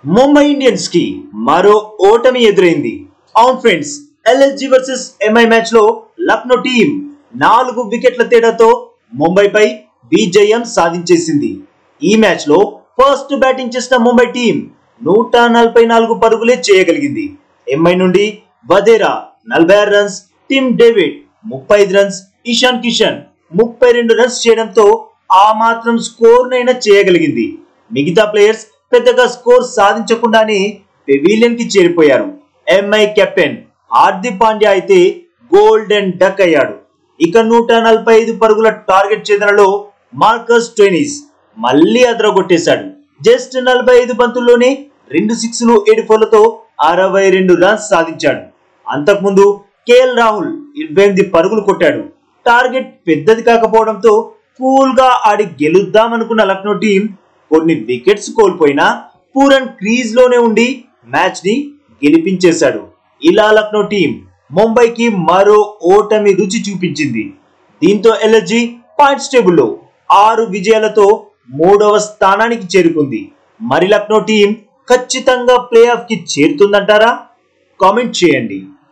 Mumbai Indians కి మరో ఓటమి ఎదురైంది అవును friends LSG versus MI match లో లక్నో టీం నాలుగు వికెట్ల తేడాతో ముంబైపై విజయం సాధించేసింది ఈ మ్యాచ్ లో ఫస్ట్ బ్యాటింగ్ చేసిన ముంబై టీం నూట నలభై నాలుగు పరుగులే చేయగలిగింది ఎంఐ నుండి వదేరా నలభై ఆరు రన్స్ టిమ్ డేవిడ్ ముప్పై ఐదు రన్స్ ఇషాన్ కిషన్ ముప్పై రెండు రన్స్ చేయడంతో ఆ మాత్రం స్కోర్ నైనా చేయగలిగింది మిగతా ప్లేయర్స్ పెద్దగా స్కోర్ సాధించకుండానే పెవిలియన్ కి చేరిపోయారు ఎంఐ కెప్టెన్ హార్దిక్ పాండ్యా అయితే గోల్డెన్ డక్ అయ్యాడు ఇక నూట నలభై ఐదు పరుగుల టార్గెట్ చేతనలో మార్కస్ టెనిస్ మళ్ళీ అదరగొట్టేశాడు జస్ట్ నలభై ఐదు బంతుల్లోనే రెండు సిక్స్లు ఏడు ఫోర్లతో అరవై రెండు రన్స్ సాధించాడు అంతకుముందు కేఎల్ రాహుల్ ఇరవై ఎనిమిది పరుగులు కొట్టాడు టార్గెట్ పెద్దది కాకపోవడంతో కూల్ గా ఆడి గెలుద్దామనుకున్న లక్నో టీం కొన్ని వికెట్స్ కోల్పోయినా పూరన్ క్రీజ్ లోనే ఉండి మ్యాచ్ ని గెలిపించేశాడు ఇలా లక్నో టీం ముంబైకి మరో ఓటమి రుచి చూపించింది దీంతో ఎల్ఎస్జి పాయింట్స్ టేబుల్లో ఆరు విజయాలతో మూడవ స్థానానికి చేరుకుంది మరి లక్నో టీం ఖచ్చితంగా ప్లే ఆఫ్ కి చేరుతుందంటారా కామెంట్ చేయండి